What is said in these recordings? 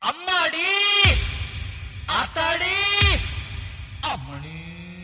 அம்மாடி ஆத்தாடி அம்மணி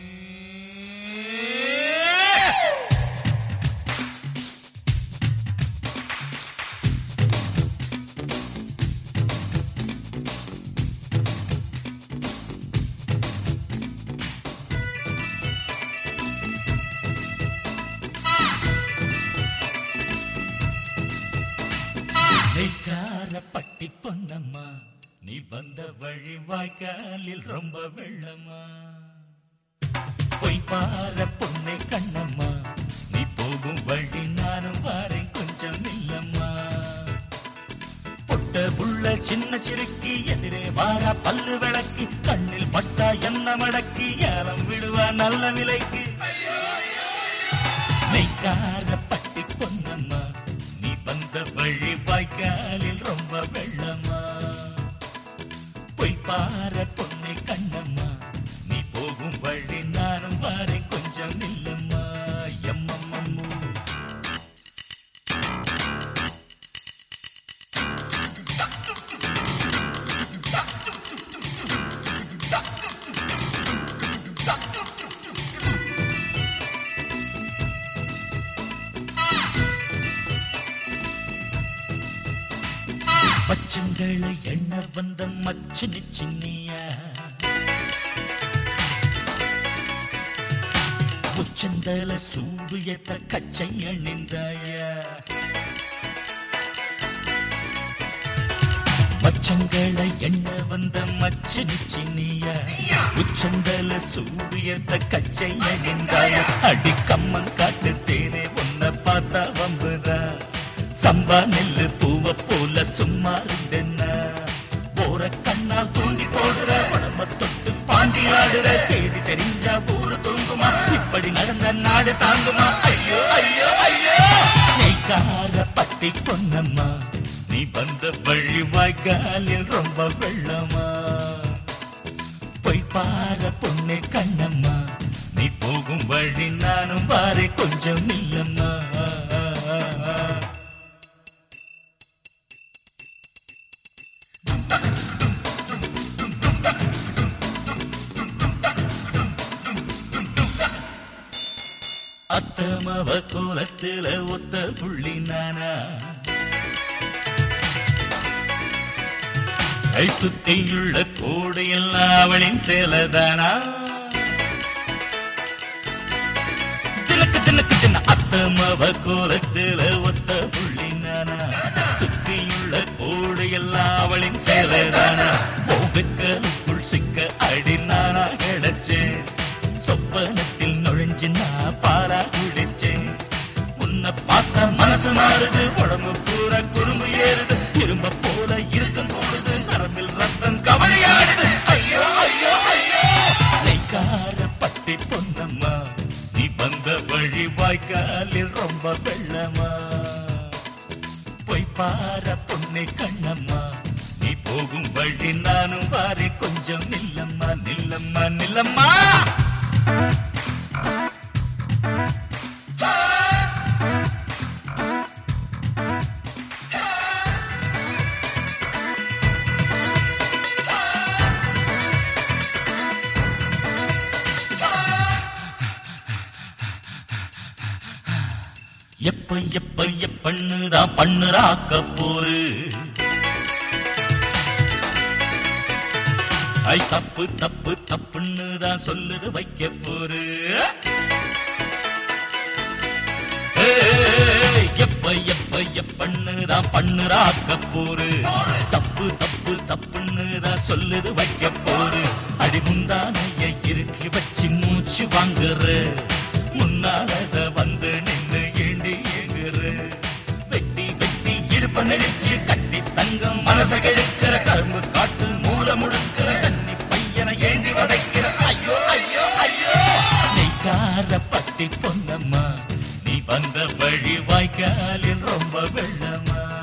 நெய்க்கார பட்டி பொன்னம்மா நீ வந்த வழி வாய்க்காலில் ரொம்ப வெள்ளம்மா பொய் பார பொண்ணை கண்ணம்மா நீ போகும் வழி நானும் வாரேன் கொஞ்சம் இல்லம்மா பொட்ட புள்ள சின்ன சிறுக்கி எதிரே வாரா பல்லு விளக்கி கண்ணில் பட்டா என்ன மடக்கி ஏலம் விடுவா நல்ல விலைக்கு நெய்க்கார பட்டி பொன்னம்மா நீ வந்த வழி வாய்க்காலில் ரொம்ப வெள்ளம்மா பொய் பார பொண்ணை கண்ணம்மா நீ போகும் வழி நானும் வாரே கொஞ்சம் இல்லம்மா எம்மம்மம்மூ பச்சங்களை எண்ண வந்த மச்சினி சின்னியா உச்சந்தல சூடு எத்த கச்சை அணிந்தாயா மச்சங்களை எண்ண வந்த மச்சினி சின்னியா உச்சந்தல சூடு எத்த கச்சை அணிந்தாயா அடி கம்மன் காட்டு தேனே உன்னை பார்த்தா வம்புதா சம்பா நெல்லு பூவ போல சும்மா இருந்தென்ன போற கண்ணால் தூண்டி போடுற உடம்ப தொட்டு பாண்டி ஆடுற செய்தி தெரிஞ்சா ஊரு தூங்குமா இப்படி நடந்த நாடு தாங்குமா ஐயோ ஐயோ ஐயோ நெய்க்கார பட்டி பொன்னம்மா நீ வந்த வழி வாய்க்காலில் ரொம்ப வெள்ளமா பொய் பார பொண்ணு கண்ணம்மா நீ போகும் வழி நானும் வாரே கொஞ்சம் இல்லம்மா அத்தமவ கோலத்துல ஒத்த புள்ளி நானா ஐ சுத்தியுள்ள கோடு எல்லாம் அவளின் சேலதானா தினக்கு தினக்கு தின அத்தமவ கோலத்துல ஒத்த புள்ளி நானா சுத்தியுள்ள கோடு எல்லாம் அவளின் சேலதானா போகுக்கலுக்குள் சிக்க அடி நானா கிடைச்சேன் சொப்பனத்தில் நுழைஞ்சு நான் பாரா குடிச்சேன் உன்னை பார்த்தா மனசு மாறுது உடம்பு பூரா குறும்பு ஏறுது திரும்ப போல இருக்கும் கூடுது நரம்பில் ரத்தம் கவலையாடுது ஐயோ ஐயோ ஐயோ நெய்க்கார பட்டி பொன்னம்மா நீ வந்த வழி வாய்க்காலில் ரொம்ப வெள்ளமா பொய் பார பொண்ணை கண்ணம்மா நீ போகும் வழி நானும் வாரே கொஞ்சம் நில்லம்மா நில்லம்மா நில்லம்மா எப்ப எப்ப எப்பண்ணுதான் பண்ணுறாக்க போரு ஐ தப்பு தப்பு தப்புன்னுதான் சொல்லுது வைக்க போரு ஏய், எப்ப எப்ப எப்பண்ணுதான் பண்ணுறாக்க போரு தப்பு தப்பு தப்புன்னுதான் சொல்லுது வைக்க போரு அடி முந்தானைய இறுக்கி வச்சு மூச்சு வாங்குற முன்னாலத வந்து நின்னு ஏண்டி ஏங்குற வெட்டி வெட்டி இடுப்ப நெளிச்சு கட்டி தங்கம் மனச கெடுக்கிற கரும்பு காட்டு மூல முடுக்கிற தண்ணி பையனை ஏண்டி வதைக்கிற ஐயோ ஐயோ ஐயோ நெய்க்கார பட்டி பொன்னம்மா நீ வந்த வழி வாய்க்காலில் ரொம்ப வெள்ளமா